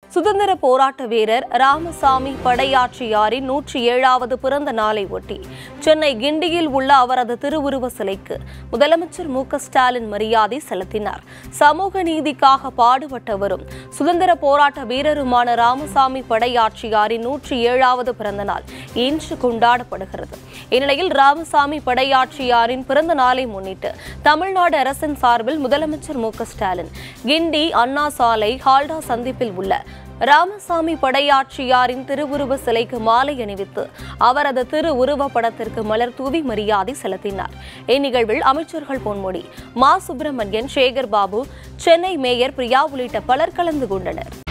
சுதந்திர போராட்ட வீரர் ராமசாமி படையாட்சியாரின் நூற்றி ஏழாவது பிறந்த நாளை ஒட்டி சென்னை கிண்டியில் உள்ள அவரது திருவுருவ சிலைக்கு முதலமைச்சர் மு க ஸ்டாலின் மரியாதை செலுத்தினார் சமூக நீதிக்காக பாடுபட்டவரும் சுதந்திர போராட்ட வீரருமான ராமசாமி படையாட்சியாரின் நூற்றி ஏழாவது பிறந்த நாள் இன்று கொண்டாடப்படுகிறது இந்நிலையில் ராமசாமி படையாட்சியாரின் பிறந்த நாளை முன்னிட்டு தமிழ்நாடு அரசின் சார்பில் முதலமைச்சர் மு க ஸ்டாலின் கிண்டி அண்ணா சாலை ஹால்டா சந்திப்பில் உள்ள ராமசாமி படையாட்சியாரின் திருவுருவ சிலைக்கு மாலை அணிவித்து அவரது திரு உருவ படத்திற்கு மலர் தூவி மரியாதை செலுத்தினார் இந்நிகழ்வில் அமைச்சர்கள் பொன்முடி மா சுப்பிரமணியன் சேகர் பாபு சென்னை மேயர் பிரியா உள்ளிட்ட பலர் கலந்து கொண்டனர்